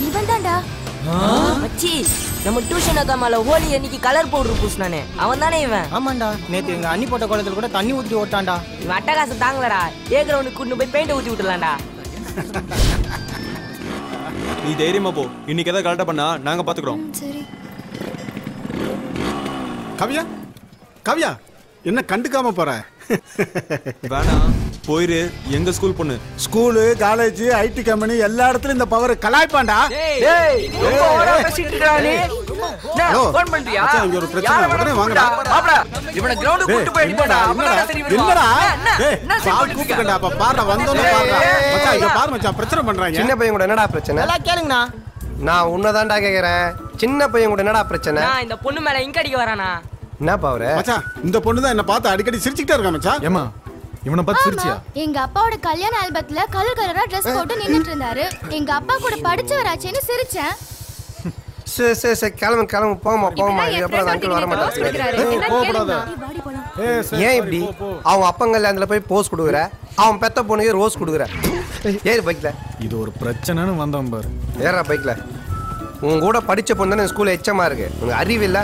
இவன் தான்டா மச்சி நம்ம டியூஷன் அக்கா மேல ஹோலி அன்னைக்கு கலர் பவுடர் பூசினானே அவன் தானே இவன் ஆமாண்டா நேத்து எங்க அண்ணி போட்ட குளத்துல கூட தண்ணி ஊத்தி ஓட்டான்டா இவன் அட்டகாசம் தாங்கலடா ஏ கிரவுண்டுக்கு கூட்டு போய் பெயிண்ட் ஊத்தி விட்டுலாம்டா நீ தைரியமா போ இன்னைக்கு ஏதாவது கரெக்டா பண்ணா நாங்க பாத்துக்கிறோம் சரி கவியா கவியா என்ன கண்டுக்காம போற வேணாம் போயிரு எங்க ஸ்கூல் பொண்ணு ஸ்கூலு காலேஜ் ஐடி கம்பெனி எல்லா இடத்துலயும் இந்த பவர் கலாய்ப்பான்டா ஹலோ மச்சான், இங்க ஒரு பிரச்சனை உடனே வாங்கடா டேய், என்னடா என்னடா என்னடா டேய், சாவு கூப்பிட்டுக்கண்டா அப்ப பாருடா வந்தோன்னு பாருடா மச்சான் இங்க பாரு மச்சான் பிரச்சனை பண்றாங்க சின்ன பையன் கூட என்னடா பிரச்சனை நல்லா கேளுங்கண்ணா நான் உன்னதான்டா கேக்குறேன் சின்ன பையன் கூட என்னடா பிரச்சனை நான் இந்த பொண்ணு மேல இங்க அடிக்க வரானா என்னப்பா அவரு மச்சான் இந்த பொண்ணு தான் என்ன பார்த்து அடிக்கடி சிரிச்சுக்கிட்டே இருக்கா மச்சான் ஏமா இவனை பார்த்து சிரிச்சியா எங்க அப்பாவோட கல்யாண ஆல்பத்துல கலர் கலரா ட்ரெஸ் போட்டு நின்னுட்டு இருந்தாரு எங்க அப்பா கூட படிச்சவராச்சேன்னு சிரிச்சேன் சரி சரி சரி கிளம்பு கிளம்பு போமா போமா இதுக்கப்புறம் அங்கிள் வர மாட்டாங்க ஏன் இப்படி அவங்க அப்பன் கல்யாணத்துல போய் போஸ் கொடுக்குற அவன் பெத்த பொண்ணுக்கு ரோஸ் கொடுக்குற ஏறு பைக்ல இது ஒரு பிரச்சனைன்னு வந்தவன் பாரு ஏறா பைக்ல உன் கூட படிச்ச பொண்ணு தானே ஸ்கூல்ல எச்சமா இருக்கு உனக்கு அறிவு இல்ல